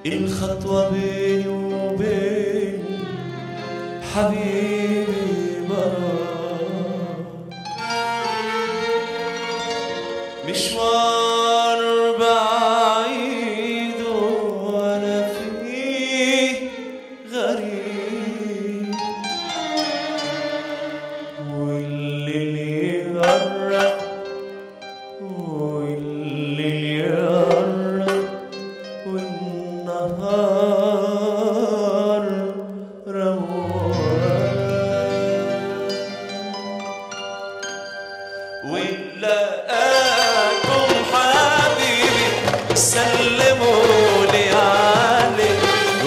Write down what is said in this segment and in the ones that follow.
الخطوة بيني وبين حبيبي مرة مشوار بعيد وأنا فيه غريب والليل يغرق والليل يغرق والنهار روان ولقاكم حبيبي سلموا لي عليه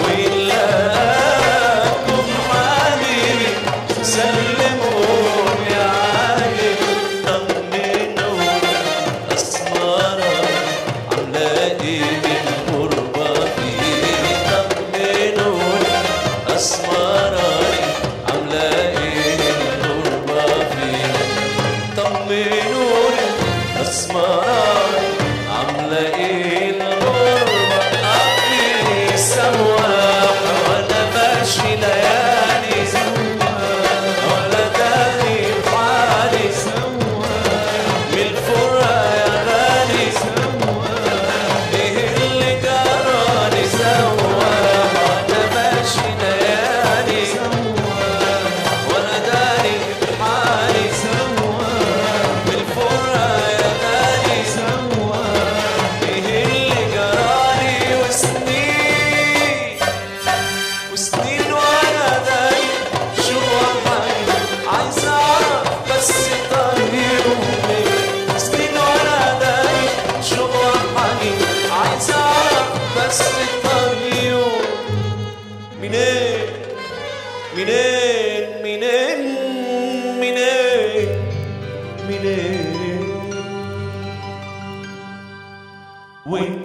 ولقاكم حبيبي سلموا لي عليه طمنوا اسمارة عاملة ايه الغربة فيه طمنوا اسمارة عاملة ايه الغربة فيه طمنوني اسمراني عاملة ايه الغربة قبلي سواح وانا ماشي ليالي ولا داري بحالي من الفرقة يا غالي ايه اللي جرالي سواح وانا ماشي ليالي وانا داري بحالي بالفرقة يا غالي ايه اللي جرالي وسنين وسنين وانا داري شو وحدي عايز اعرف بس طريقي سنين وانا داري شو وحدي عايز اعرف بس طريقه منين منين منين منين منين وين